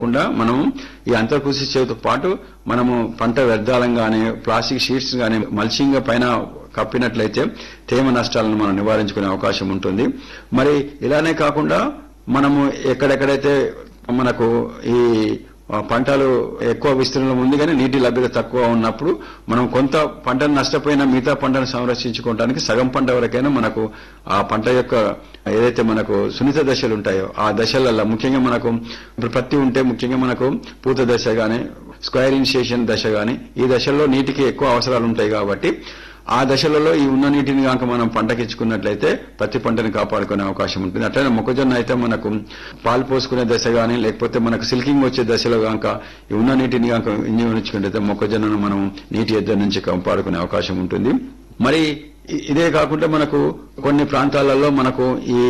కాకుండా మనం ఈ అంతర్కృషి చేతితో పాటు మనము పంట వ్యర్థాలను గాని ప్లాస్టిక్ షీట్స్ గాని మల్చింగ్ పైన కప్పినట్లయితే తేమ నష్టాలను మనం నివారించుకునే అవకాశం ఉంటుంది మరి ఇలానే కాకుండా మనము ఎక్కడెక్కడైతే మనకు ఈ ఆ, పంటలు ఎక్కువ విస్తీర్ణంలో ఉంది కానీ నీటి లభ్యత తక్కువ ఉన్నప్పుడు మనం కొంత పంటను నష్టపోయిన మిగతా పంటను సంరక్షించుకోవడానికి సగం పంట వరకైనా మనకు ఆ పంట యొక్క ఏదైతే మనకు సున్నిత దశలు ఉంటాయో ఆ దశలలో ముఖ్యంగా మనకు ఇప్పుడు పత్తి ఉంటే ముఖ్యంగా మనకు పూత దశ గాని స్క్వైర్ ఇనిషియేషన్ దశ గాని ఈ దశల్లో నీటికి ఎక్కువ అవసరాలు ఉంటాయి కాబట్టి ఆ దశలలో ఈ ఉన్న నీటిని కనుక మనం పంటకిచ్చుకున్నట్లయితే ప్రతి పంటని కాపాడుకునే అవకాశం ఉంటుంది అట్లనే మొక్కజొన్న అయితే మనకు పాలు పోసుకునే దశ గానీ లేకపోతే మనకు సిల్కింగ్ వచ్చే దశలో కనుక ఈ ఉన్న నీటిని కనుక వినియోగించుకున్నట్లయితే మొక్కజొన్నను మనం నీటి ఎద్దడి నుంచి కాపాడుకునే అవకాశం ఉంటుంది మరి ఇ- ఇదే కాకుండా మనకు కొన్ని ప్రాంతాలలో మనకు ఈ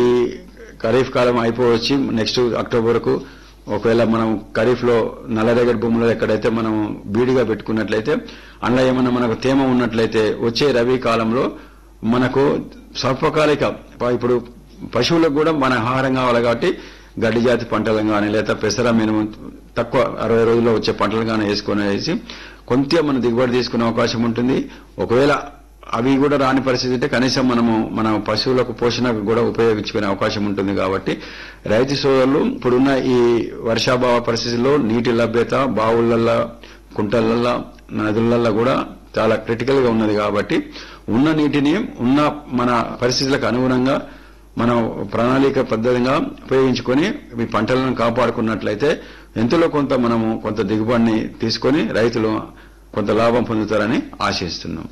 ఖరీఫ్ కాలం అయిపోవచ్చి నెక్స్ట్ అక్టోబర్కు ఒకవేళ మనం ఖరీఫ్ లో నల్లరేగడి భూములో ఎక్కడైతే మనం బీడిగా పెట్టుకున్నట్లయితే అందులో ఏమన్నా మనకు తేమ ఉన్నట్లయితే వచ్చే రబీ కాలంలో మనకు స్వల్పకాలిక ప- ఇప్పుడు పశువులకు కూడా మన ఆహారం కావాలి కాబట్టి గడ్డి జాతి పంటలను కానీ లేదా పెసర మినుము తక్కువ అరవై రోజుల్లో వచ్చే పంటలు కానీ వేసుకొని వేసి కొంత మనం దిగుబడి తీసుకునే అవకాశం ఉంటుంది ఒకవేళ అవి కూడా రాని పరిస్థితి అంటే కనీసం మనము మన పశువులకు పోషణకు కూడా ఉపయోగించుకునే అవకాశం ఉంటుంది కాబట్టి రైతు సోదరులు ఇప్పుడున్న ఈ వర్షాభావ పరిస్థితుల్లో నీటి లభ్యత బావులల్లో కుంటలల్లో నదులల్లో కూడా చాలా క్రిటికల్ గా ఉన్నది కాబట్టి ఉన్న నీటిని ఉన్న మన పరిస్థితులకు అనుగుణంగా మనం ప్రణాళిక పద్ధతిగా ఉపయోగించుకొని ఈ పంటలను కాపాడుకున్నట్లయితే ఎంతలో కొంత మనము కొంత దిగుబడిని తీసుకొని రైతులు కొంత లాభం పొందుతారని ఆశిస్తున్నాం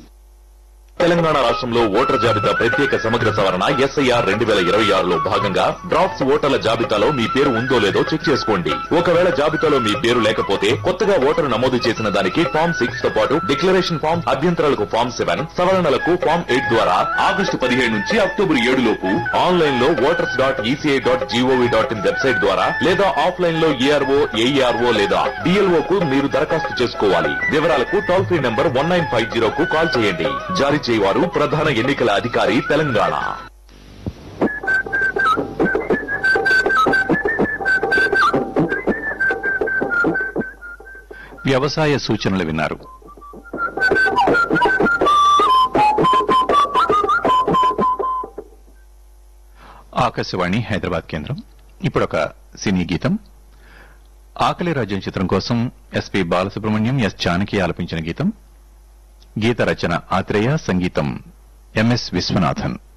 తెలంగాణ రాష్ట్రంలో ఓటర్ జాబితా ప్రత్యేక సమగ్ర సవరణ ఎస్ఐఆర్ రెండు వేల ఇరవై ఆరులో భాగంగా డ్రాఫ్ట్స్ ఓటర్ల జాబితాలో మీ పేరు ఉందో లేదో చెక్ చేసుకోండి ఒకవేళ జాబితాలో మీ పేరు లేకపోతే కొత్తగా ఓటరు నమోదు చేసిన దానికి ఫామ్ సిక్స్ తో పాటు డిక్లరేషన్ ఫామ్ అభ్యంతరాలకు ఫామ్ సెవెన్ సవరణలకు ఫామ్ ఎయిట్ ద్వారా ఆగస్టు పదిహేడు నుంచి అక్టోబర్ ఏడు లోపు ఆన్లైన్ లో voters dot ECI dot GOV dot in website ద్వారా లేదా ఆఫ్లైన్ లో ఏఆర్ఓ ఏఈఆర్ఓ లేదా డిఎల్ఓ కు మీరు దరఖాస్తు చేసుకోవాలి వివరాలకు toll free number one nine five zero కు కాల్ చేయండి జారీ చేయవారు ప్రధాన ఎన్నికల అధికారి తెలంగాణ వ్యవసాయ సూచనలు విన్నారు ఆకాశవాణి హైదరాబాద్ కేంద్రం ఇప్పుడు ఒక సినీ గీతం ఆకలి రాజ్యం చిత్రం కోసం ఎస్పి బాలసుబ్రహ్మణ్యం ఎస్ జానకి ఆలపించిన గీతం గీత రచన ఆత్రేయ సంగీతం ఎంఎస్ విశ్వనాథన్